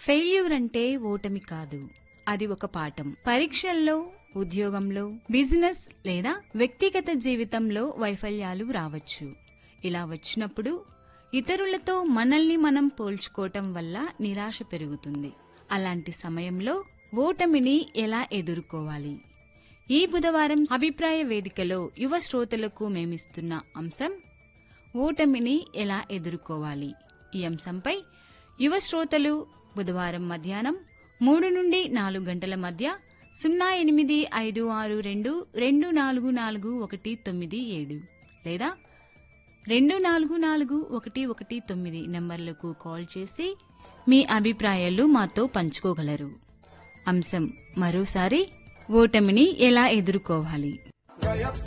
failure అంటే ఓటమి కాదు అది ఒక పాఠం పరీక్షల్లో ఉద్యోగంలో బిజినెస్ లేదా వ్యక్తిగత జీవితంలో వైఫల్యాలు రావచ్చు ఇలా వచ్చినప్పుడు ఇతరులతో మనల్ని మనం పోల్చుకోవటం వల్ల నిరాశ పెరుగుతుంది అలాంటి సమయంలో ఓటమిని ఎలా ఎదుర్కోవాలి ఈ బుధవారం అభిప్రాయ వేదికలో యువ శ్రోతలకు మేమిస్తున్న అంశం ఓటమిని ఎలా ఎదుర్కోవాలి ఈ అంశంపై యువ శ్రోతలు బుధవారం మధ్యాహ్నం మూడు నుండి నాలుగు గంటల మధ్య సున్నా ఎనిమిది ఐదు ఆరు రెండు రెండు నాలుగు నాలుగు ఒకటి తొమ్మిది ఏడు లేదా రెండు నాలుగు నాలుగు ఒకటి ఒకటి తొమ్మిది నంబర్లకు కాల్ చేసి మీ అభిప్రాయాలు మాతో పంచుకోగలరు అంశం మరోసారి ఓటమిని ఎలా ఎదుర్కోవాలి